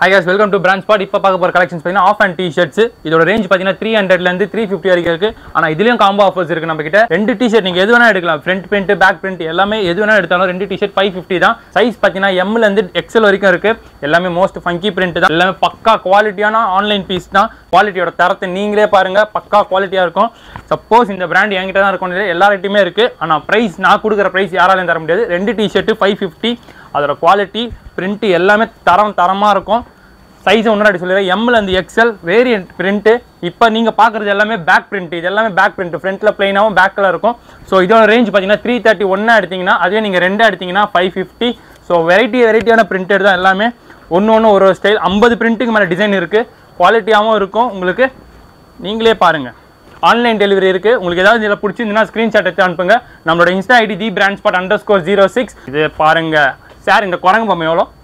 high guys welcome to brand spot இப்போ பார்க்க போகிற கலெக்ஷன்ஸ் பார்த்தீங்கன்னா ஆஃப் அண்ட் டி ஷர்ட்ஸ் இதோட ரேஞ்ச் பார்த்தீங்கன்னா த்ரீ ஹண்ட்ரட்லேருந்து த்ரீ ஃபிஃப்டி வரைக்கும் இருக்கு ஆனால் இதுலயும் காம்போ ஆஃபர்ஸ் இருக்கு நம்ம கிட்ட ரெண்டு டி ஷர்ட் நீங்கள் எது வேணா எடுக்கலாம் ஃப்ரண்ட் பிரிண்ட் பேக் பிரிண்ட் எல்லாமே எது வேணா எடுத்தாலும் ரெண்டு டி ஷர்ட் ஃபைவ் ஃபிஃப்டி தான் சைஸ் பார்த்தீங்கன்னா எம்ல இருந்து எக்ஸல் வரைக்கும் இருக்கு எல்லாமே மோஸ்ட் ஃபங்கி பிரிண்ட் தான் எல்லாமே பக்கா குவாலிட்டியான ஆன்லைன் பீஸ் தான் குவாலிட்டியோட தரத்தை நீங்களே பாருங்க பக்கா குவாலிட்டியாக இருக்கும் சப்போஸ் இந்த பிராண்ட் என்கிட்ட தான் இருக்கும் எல்லார்கிட்டையுமே இருக்கு ஆனால் ப்ரைஸ் நான் கொடுக்குற ப்ரைஸ் யாராலையும் தர முடியாது ரெண்டு டி ஷர்ட்டு ஃபைவ் ஃபிஃப்டி அதோட குவாலிட்டி பிரிண்ட் எல்லாமே தரம் தரமாக இருக்கும் சைஸ் ஒன்று சொல்லிடுறேன் எம்ல இருந்து எக்ஸல் வேரியன்ட் பிரிண்ட்டு இப்போ நீங்கள் பார்க்குறது எல்லாமே பேக் பிரிண்ட் இது எல்லாமே பேக் பிரிண்ட் ஃப்ரண்ட்டில் பிளைனாகவும் பேக்கில் இருக்கும் ஸோ இதோட ரேஞ்ச் பார்த்தீங்கன்னா த்ரீ தேர்ட்டி ஒன்றா எடுத்தீங்கன்னா அதுவே நீங்கள் ரெண்டாக எடுத்தீங்கன்னா ஃபைவ் ஃபிஃப்டி ஸோ வெரைட்டி வெரைட்டியான பிரிண்டட் தான் எல்லாமே ஒன்று ஒன்று ஒரு ஒரு ஸ்டைல் ஐம்பது பிரிண்ட்டுக்கு மேலே டிசைன் இருக்குது குவாலிட்டியாகவும் இருக்கும் உங்களுக்கு நீங்களே பாருங்கள் ஆன்லைன் டெலிவரி இருக்குது உங்களுக்கு ஏதாவது இதில் பிடிச்சிருந்துன்னா ஸ்க்ரீன்ஷாட் எடுத்து அனுப்புங்க நம்மளோட insta ID the brand spot underscore zero ஜீரோ சிக்ஸ் இது பாருங்கள் சார் இந்த குரங்கு பொம்மை எவ்வளோ